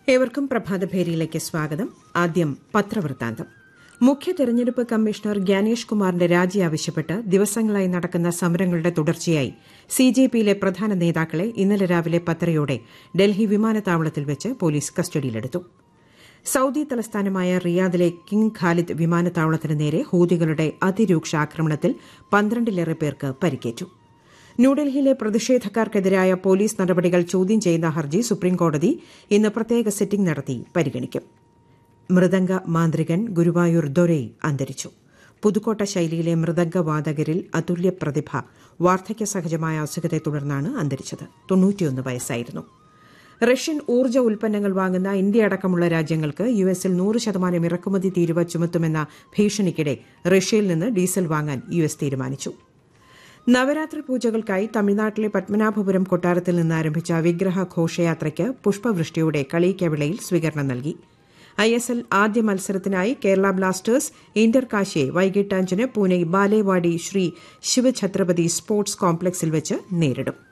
ഏവർക്കും പ്രഭാതഭേരിയിലേക്ക് സ്വാഗതം ആദ്യം പത്രവൃത്താന്തം മുഖ്യ തെരഞ്ഞെടുപ്പ് കമ്മീഷണർ ഗ്യാനേഷ് കുമാറിന്റെ രാജി ആവശ്യപ്പെട്ട് ദിവസങ്ങളായി നടക്കുന്ന സമരങ്ങളുടെ തുടർച്ചയായി സി ജെ പിയിലെ പ്രധാന നേതാക്കളെ ഇന്നലെ രാവിലെ പത്തരയോടെ ഡൽഹി വിമാനത്താവളത്തിൽ വെച്ച് പോലീസ് കസ്റ്റഡിയിലെടുത്തു സൌദി തലസ്ഥാനമായ റിയാദിലെ കിങ് ഖാലിദ് വിമാനത്താവളത്തിന് നേരെ ഹൂതികളുടെ അതിരൂക്ഷ ആക്രമണത്തിൽ പന്ത്രണ്ടിലേറെ പേർക്ക് പരിക്കേറ്റു ന്യൂഡൽഹിയിലെ പ്രതിഷേധക്കാർക്കെതിരായ പോലീസ് നടപടികൾ ചോദ്യം ചെയ്യുന്ന ഹർജി സുപ്രീംകോടതി ഇന്ന് പ്രത്യേക സിറ്റിംഗ് നടത്തി പരിഗണിക്കും മൃദംഗ മാന്ത്രികൻ ഗുരുവായൂർ ദൊരൈ അന്തരിച്ചു പുതുക്കോട്ട ശൈലിയിലെ മൃദംഗവാദകരിൽ അതുല്യ പ്രതിഭ വാർദ്ധക്യ സഹജമായ അസുഖത്തെ തുടർന്നാണ് അന്തരിച്ചത് തൊണ്ണൂറ്റിയൊന്ന് വയസ്സായിരുന്നു റഷ്യൻ ഊർജ്ജ ഉൽപ്പന്നങ്ങൾ വാങ്ങുന്ന ഇന്ത്യ അടക്കമുള്ള രാജ്യങ്ങൾക്ക് യു എസിൽ നൂറ് ശതമാനം ഇറക്കുമതി തീരുവ ചുമത്തുമെന്ന ഭീഷണിക്കിടെ റഷ്യയിൽ നിന്ന് ഡീസൽ വാങ്ങാൻ യു എസ് തീരുമാനിച്ചു നവരാത്രി പൂജകൾക്കായി തമിഴ്നാട്ടിലെ പത്മനാഭപുരം കൊട്ടാരത്തിൽ നിന്ന് ആരംഭിച്ച വിഗ്രഹ ഘോഷയാത്രയ്ക്ക് പുഷ്പവൃഷ്ടിയോടെ കളിയിക്കവിളയിൽ സ്വീകരണം നൽകി ഐ എസ് എൽ ആദ്യ മത്സരത്തിനായി കേരള ബ്ലാസ്റ്റേഴ്സ് ഇന്റർ കാശിയെ വൈകിട്ട് അഞ്ചിന് പൂനെ ബാലേവാടി ശ്രീ ശിവഛത്രപതി സ്പോർട്സ് കോംപ്ലക്സിൽ വെച്ച് നേരിടും